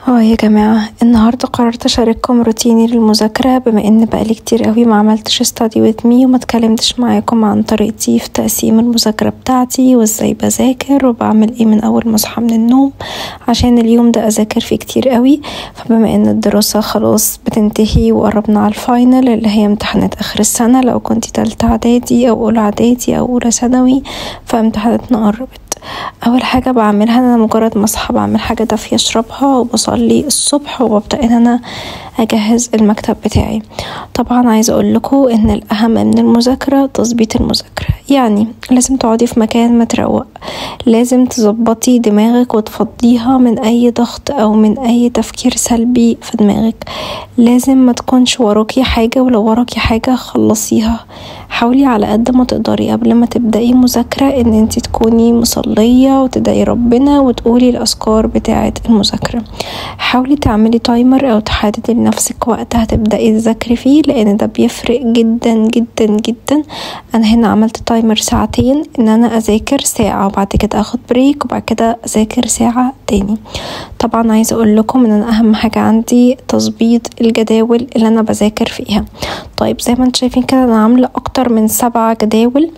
اه يا جماعة النهاردة قررت أشارككم روتيني للمذاكرة بما إن بقالي كتير قوي ما عملتش study with me وما اتكلمتش معاكم عن طريقتي في تقسيم المذاكرة بتاعتي وازاي بذاكر وبعمل ايه من أول ما اصحى من النوم عشان اليوم ده أذاكر فيه كتير قوي فبما إن الدراسة خلاص بتنتهي وقربنا على الفاينل اللي هي امتحانات آخر السنة لو كنتي تالتة إعدادي أو أولى إعدادي أو أولى ثانوي فامتحاناتنا قربت اول حاجه بعملها ان انا مجرد ما اصحى بعمل حاجه دافيه اشربها وبصلي الصبح وببدا ان انا اجهز المكتب بتاعي طبعا عايزه اقول لكم ان الاهم من المذاكره تظبيط المذاكره يعني لازم تقعدي في مكان متروق لازم تظبطي دماغك وتفضيها من اي ضغط او من اي تفكير سلبي في دماغك لازم ما تكونش وراكي حاجه ولو وراكي حاجه خلصيها حاولي على قد ما تقدري قبل ما تبدأي مذاكرة ان انت تكوني مصلية وتدعي ربنا وتقولي الأذكار بتاعة المذاكرة حاولي تعملي تايمر او تحددي لنفسك وقت هتبدأي تذاكري فيه لان ده بيفرق جدا جدا جدا انا هنا عملت تايمر ساعتين ان انا اذاكر ساعة وبعد كده اخد بريك وبعد كده اذاكر ساعة تاني طبعا عايزة اقول لكم ان انا اهم حاجة عندي تظبيط الجداول اللي انا بذاكر فيها طيب زي ما انتم شايفين كده انا عاملة اكتر من سبعة جداول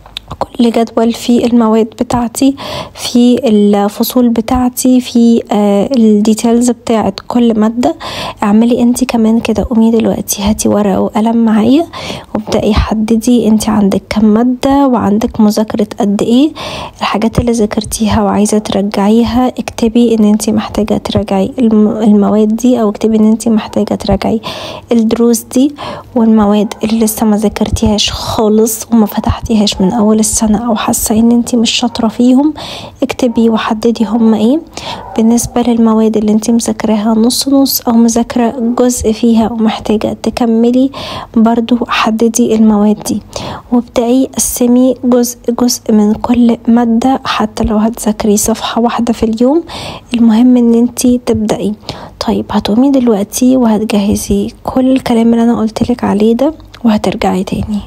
كل جدول في المواد بتاعتي في الفصول بتاعتي في الديتيلز بتاعت كل مادة اعملي انت كمان كده قومي دلوقتي هاتي ورقة وقلم معايا وابدأي حددي انت عندك كم مادة وعندك مذاكرة قد ايه الحاجات اللي ذاكرتيها وعايزة ترجعيها اكتبي ان انت محتاجة تراجعي المواد دي او اكتبي ان انت محتاجة تراجعي الدروس دي والمواد اللي لسه ما ذاكرتيهاش خالص وما فتحتيهاش من اول السنة او حاسة ان انت مش شاطرة فيهم اكتبي وحددي هما ايه بالنسبة للمواد اللي انت مذاكراها نص نص او مذاكرة جزء فيها ومحتاجة تكملي برضو حددي المواد دي وابدأي قسمي جزء جزء من كل مادة حتى لو هتذاكري صفحة واحدة في اليوم المهم ان انت تبدأي طيب هتقومي دلوقتي وهتجهزي كل الكلام اللي انا قلتلك عليه ده وهترجعي تاني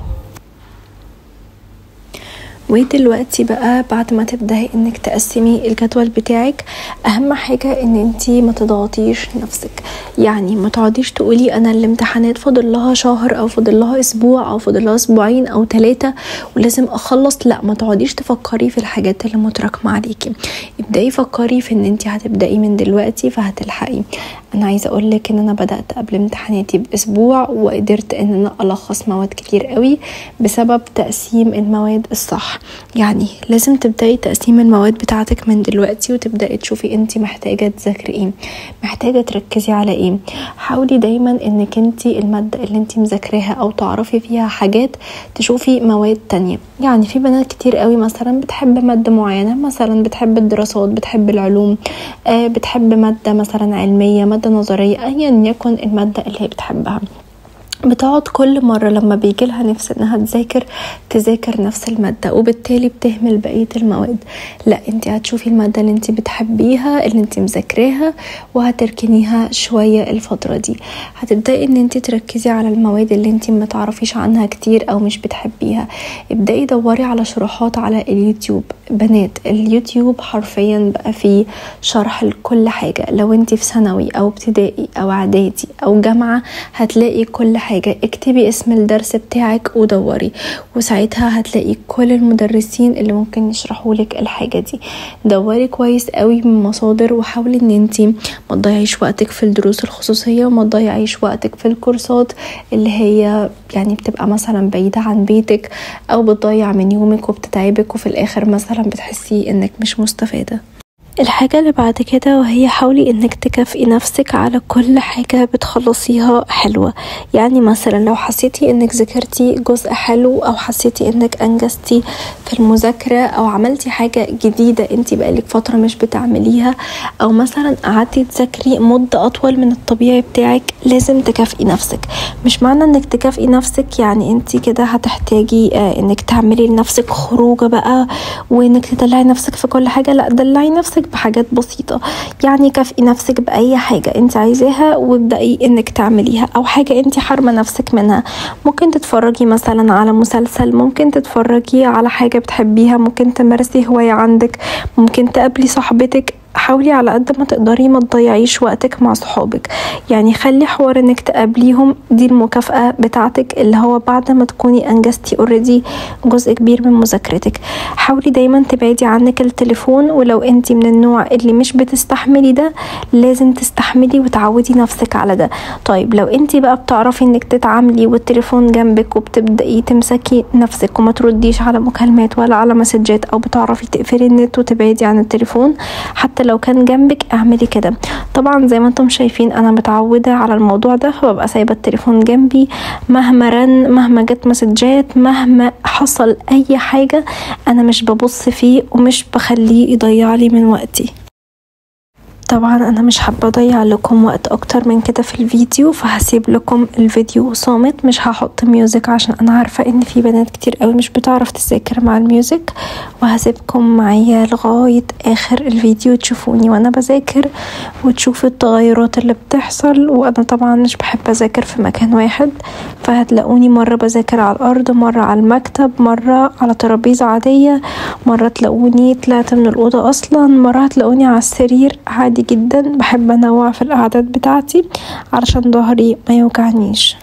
ودلوقتي بقى بعد ما تبدأي انك تقسمي الجدول بتاعك اهم حاجة ان انتي ما تضغطيش نفسك يعني ما تقعديش تقولي انا الامتحانات فاضل لها شهر او فاضل لها اسبوع او فاضل لها اسبوعين او ثلاثة ولازم اخلص لا ما تقعديش تفكري في الحاجات اللي متراكمة عليكي ابدأي فكري في ان انتي هتبدأي من دلوقتي فهتلحقي انا عايزه اقول لك ان انا بدات قبل امتحاناتي باسبوع وقدرت ان انا الخص مواد كتير قوي بسبب تقسيم المواد الصح يعني لازم تبداي تقسيم المواد بتاعتك من دلوقتي وتبداي تشوفي انت محتاجه تذاكري ايه محتاجه تركزي على ايه حاولي دايما انك انت الماده اللي انت مذاكراها او تعرفي فيها حاجات تشوفي مواد تانية يعني في بنات كتير قوي مثلا بتحب ماده معينه مثلا بتحب الدراسات بتحب العلوم آه بتحب ماده مثلا علميه ماده نظريه ايا يكن الماده اللي هي بتحبها بتقعد كل مرة لما بيجي لها نفس انها تذاكر تذاكر نفس المادة وبالتالي بتهمل بقية المواد لا انت هتشوفي المادة اللي انت بتحبيها اللي انت مذاكراها وهتركنيها شوية الفترة دي هتبدأي ان انت تركزي على المواد اللي انت متعرفيش عنها كتير او مش بتحبيها ابدأي دوري على شروحات على اليوتيوب بنات اليوتيوب حرفيا بقى فيه شرح لكل حاجة لو انت في ثانوي او ابتدائي او اعدادي او جامعة هتلاقي كل حاجة حاجة اكتبي اسم الدرس بتاعك ودوري وساعتها هتلاقي كل المدرسين اللي ممكن يشرحوا لك الحاجة دي دوري كويس قوي من مصادر وحاولي ان انتي ما تضيعيش وقتك في الدروس الخصوصية وما تضيعيش وقتك في الكورسات اللي هي يعني بتبقى مثلا بعيدة عن بيتك او بتضيع من يومك وبتتعبك وفي الاخر مثلا بتحسي انك مش مستفادة الحاجة اللي بعد كده وهي حاولي انك تكافئي نفسك على كل حاجة بتخلصيها حلوة يعني مثلا لو حسيتي انك ذاكرتي جزء حلو او حسيتي انك انجزتي في المذاكرة او عملتي حاجة جديدة انت بقالك فترة مش بتعمليها او مثلا قعدتي تذاكري مدة اطول من الطبيعي بتاعك لازم تكافئي نفسك مش معنى انك تكافئي نفسك يعني انت كده هتحتاجي انك تعملي لنفسك خروجة بقى وانك تدلعي نفسك في كل حاجة لا دلعي نفسك بحاجات بسيطة يعني كافئي نفسك بأي حاجة انت عايزاها وابدأي انك تعمليها او حاجة انت حارمة نفسك منها ممكن تتفرجي مثلا على مسلسل ممكن تتفرجي على حاجة بتحبيها ممكن تمارسي هواية عندك ممكن تقابلي صاحبتك حاولي على قد ما تقدري ما تضيعيش وقتك مع صحابك يعني خلي حوار انك تقابليهم دي المكافأة بتاعتك اللي هو بعد ما تكوني انجزتي اوريدي جزء كبير من مذاكرتك حاولي دايما تبعدي عنك التليفون ولو انتي من النوع اللي مش بتستحملي ده لازم تستحملي وتعودي نفسك على ده طيب لو انتي بقى بتعرفي انك تتعاملي والتليفون جنبك وبتبدأي تمسكي نفسك وما ترديش على مكالمات ولا على مسجات او بتعرفي تقفلي النت وتبعدي عن التليفون حتى لو كان جنبك اعملي كده طبعا زي ما انتم شايفين انا متعودة على الموضوع ده فببقى سايبة التليفون جنبي مهما رن مهما جت مسجات مهما حصل اي حاجة انا مش ببص فيه ومش بخليه يضيعلي من وقتي طبعا انا مش حابه اضيع لكم وقت اكتر من كده في الفيديو فهسيب لكم الفيديو صامت مش هحط ميوزك عشان انا عارفه ان في بنات كتير قوي مش بتعرف تذاكر مع الميوزك وهسيبكم معايا لغايه اخر الفيديو تشوفوني وانا بذاكر وتشوفوا التغيرات اللي بتحصل وانا طبعا مش بحب اذاكر في مكان واحد فهتلاقوني مره بذاكر على الارض مره على المكتب مره على ترابيزه عاديه مره تلاقوني طلعت من الاوضه اصلا مره هتلاقوني على السرير عادي جدا بحب انوع في القعدات بتاعتي علشان ظهري ما يوجعنيش